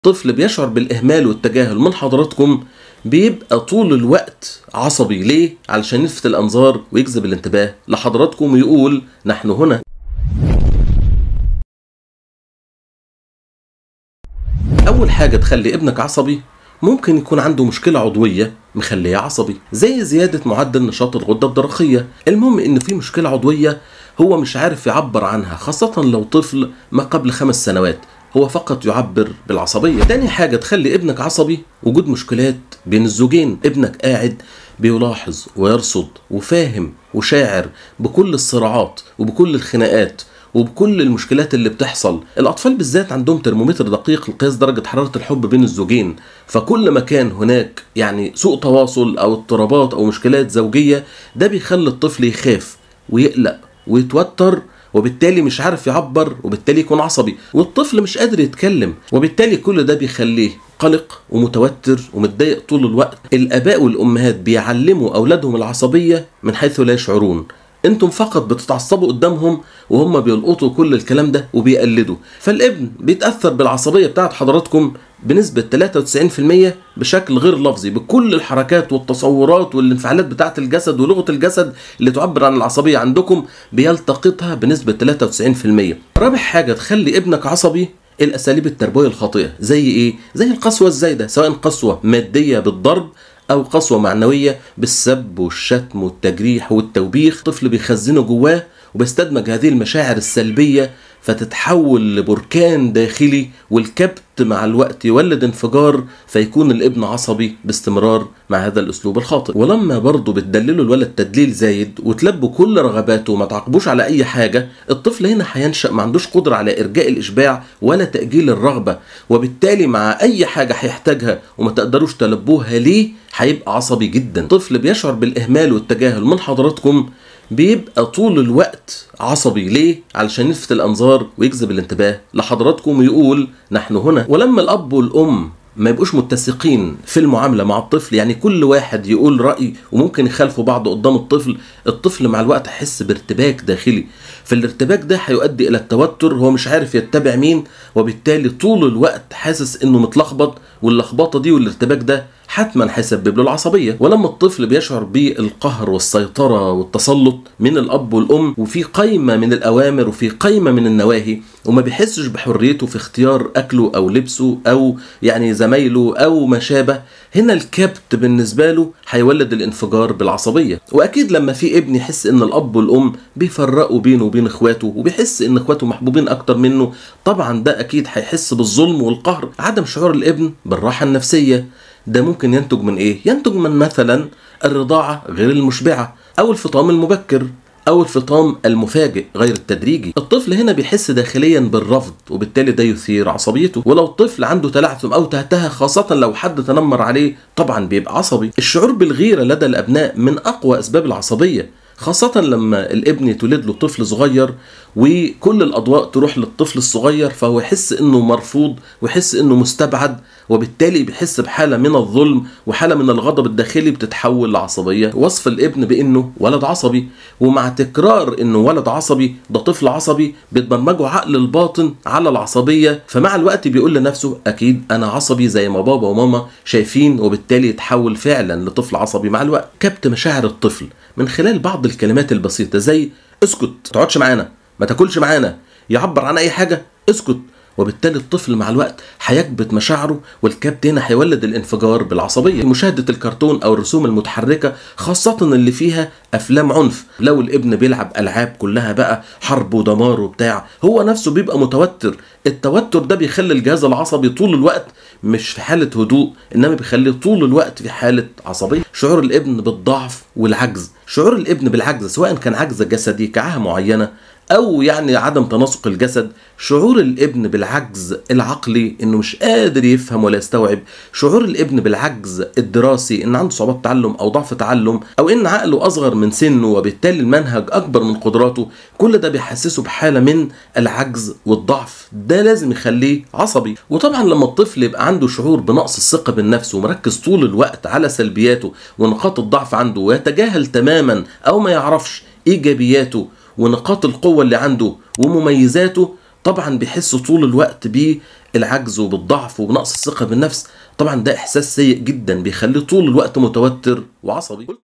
طفل بيشعر بالإهمال والتجاهل من حضراتكم بيبقى طول الوقت عصبي ليه؟ علشان يلفت الأنظار ويجذب الانتباه لحضراتكم ويقول نحن هنا أول حاجة تخلي ابنك عصبي ممكن يكون عنده مشكلة عضوية مخليه عصبي زي زيادة معدل نشاط الغدة الدرقية المهم إن في مشكلة عضوية هو مش عارف يعبر عنها خاصة لو طفل ما قبل خمس سنوات هو فقط يعبر بالعصبية تاني حاجة تخلي ابنك عصبي وجود مشكلات بين الزوجين ابنك قاعد بيلاحظ ويرصد وفاهم وشاعر بكل الصراعات وبكل الخناقات وبكل المشكلات اللي بتحصل الاطفال بالذات عندهم ترمومتر دقيق لقياس درجه حراره الحب بين الزوجين فكل ما كان هناك يعني سوء تواصل او اضطرابات او مشكلات زوجيه ده بيخلي الطفل يخاف ويقلق ويتوتر وبالتالي مش عارف يعبر وبالتالي يكون عصبي والطفل مش قادر يتكلم وبالتالي كل ده بيخليه قلق ومتوتر ومتضايق طول الوقت الاباء والامهات بيعلموا اولادهم العصبيه من حيث لا يشعرون انتم فقط بتتعصبوا قدامهم وهم بيلقطوا كل الكلام ده وبيقلدوا فالابن بيتاثر بالعصبيه بتاعت حضراتكم بنسبة 93% بشكل غير لفظي بكل الحركات والتصورات والانفعالات بتاعت الجسد ولغة الجسد اللي تعبر عن العصبية عندكم بيلتقطها بنسبة 93% رابع حاجة تخلي ابنك عصبي الأساليب التربوية الخاطئة زي إيه؟ زي القسوة الزايدة سواء قسوة مادية بالضرب أو قسوة معنوية بالسب والشتم والتجريح والتوبيخ طفل بيخزنه جواه وبيستدمج هذه المشاعر السلبية فتتحول لبركان داخلي والكبت مع الوقت يولد انفجار فيكون الابن عصبي باستمرار مع هذا الاسلوب الخاطئ ولما برضه بتدللوا الولد تدليل زايد وتلبوا كل رغباته وما تعاقبوش على اي حاجه الطفل هنا هينشا ما عندوش قدره على ارجاء الاشباع ولا تاجيل الرغبه وبالتالي مع اي حاجه هيحتاجها وما تقدروش تلبوها ليه هيبقى عصبي جدا طفل بيشعر بالاهمال والتجاهل من حضراتكم بيبقى طول الوقت عصبي ليه؟ علشان يلفت الانظار ويجذب الانتباه لحضراتكم ويقول نحن هنا ولما الاب والام ما يبقوش متسقين في المعاملة مع الطفل يعني كل واحد يقول رأي وممكن يخالفوا بعض قدام الطفل الطفل مع الوقت هيحس بارتباك داخلي فالارتباك ده هيؤدي إلى التوتر هو مش عارف يتبع مين وبالتالي طول الوقت حاسس إنه متلخبط واللخبطة دي والارتباك ده حتما هيسبب له العصبية ولما الطفل بيشعر بالقهر والسيطرة والتسلط من الأب والأم وفي قايمة من الأوامر وفي قايمة من النواهي وما بيحسش بحريته في اختيار أكله أو لبسه أو يعني زمايله أو ما شابه هنا الكبت بالنسبة له هيولد الانفجار بالعصبية وأكيد لما في ابن يحس إن الأب والأم بيفرقوا بينه وبين إخواته وبيحس إن إخواته محبوبين أكتر منه طبعا ده أكيد هيحس بالظلم والقهر عدم شعور الابن بالراحة النفسية ده ممكن ينتج من ايه؟ ينتج من مثلا الرضاعة غير المشبعة أو الفطام المبكر أو الفطام المفاجئ غير التدريجي الطفل هنا بيحس داخليا بالرفض وبالتالي ده يثير عصبيته ولو الطفل عنده تلعثم أو تهتها خاصة لو حد تنمر عليه طبعا بيبقى عصبي الشعور بالغيرة لدى الأبناء من أقوى أسباب العصبية خاصة لما الابن يتولد له طفل صغير وكل الأضواء تروح للطفل الصغير فهو يحس إنه مرفوض ويحس إنه مستبعد وبالتالي بيحس بحالة من الظلم وحالة من الغضب الداخلي بتتحول لعصبية وصف الابن بإنه ولد عصبي ومع تكرار إنه ولد عصبي ده طفل عصبي بتبرمجه عقل الباطن على العصبية فمع الوقت بيقول لنفسه أكيد أنا عصبي زي ما بابا وماما شايفين وبالتالي يتحول فعلا لطفل عصبي مع الوقت كبت مشاعر الطفل من خلال بعض الكلمات البسيطة زي اسكت ما تقعدش معانا ما تاكلش معانا يعبر عن أي حاجة اسكت وبالتالي الطفل مع الوقت هيكبت مشاعره والكبت هنا هيولد الانفجار بالعصبية مشاهدة الكرتون أو الرسوم المتحركة خاصة اللي فيها أفلام عنف لو الابن بيلعب ألعاب كلها بقى حرب ودمار وبتاع هو نفسه بيبقى متوتر التوتر ده بيخلي الجهاز العصبي طول الوقت مش في حالة هدوء إنما بيخليه طول الوقت في حالة عصبية شعور الابن بالضعف والعجز شعور الابن بالعجز سواء كان عجز جسدي كعاهة معينة او يعني عدم تناسق الجسد شعور الابن بالعجز العقلي انه مش قادر يفهم ولا يستوعب شعور الابن بالعجز الدراسي ان عنده صعوبات تعلم او ضعف تعلم او ان عقله اصغر من سنه وبالتالي المنهج اكبر من قدراته كل ده بيحسسه بحاله من العجز والضعف ده لازم يخليه عصبي وطبعا لما الطفل يبقى عنده شعور بنقص الثقه بالنفس ومركز طول الوقت على سلبياته ونقاط الضعف عنده ويتجاهل تماما او ما يعرفش ايجابياته ونقاط القوة اللي عنده ومميزاته طبعا بيحس طول الوقت بالعجز وبالضعف وبنقص الثقه بالنفس طبعا ده احساس سيء جدا بيخليه طول الوقت متوتر وعصبي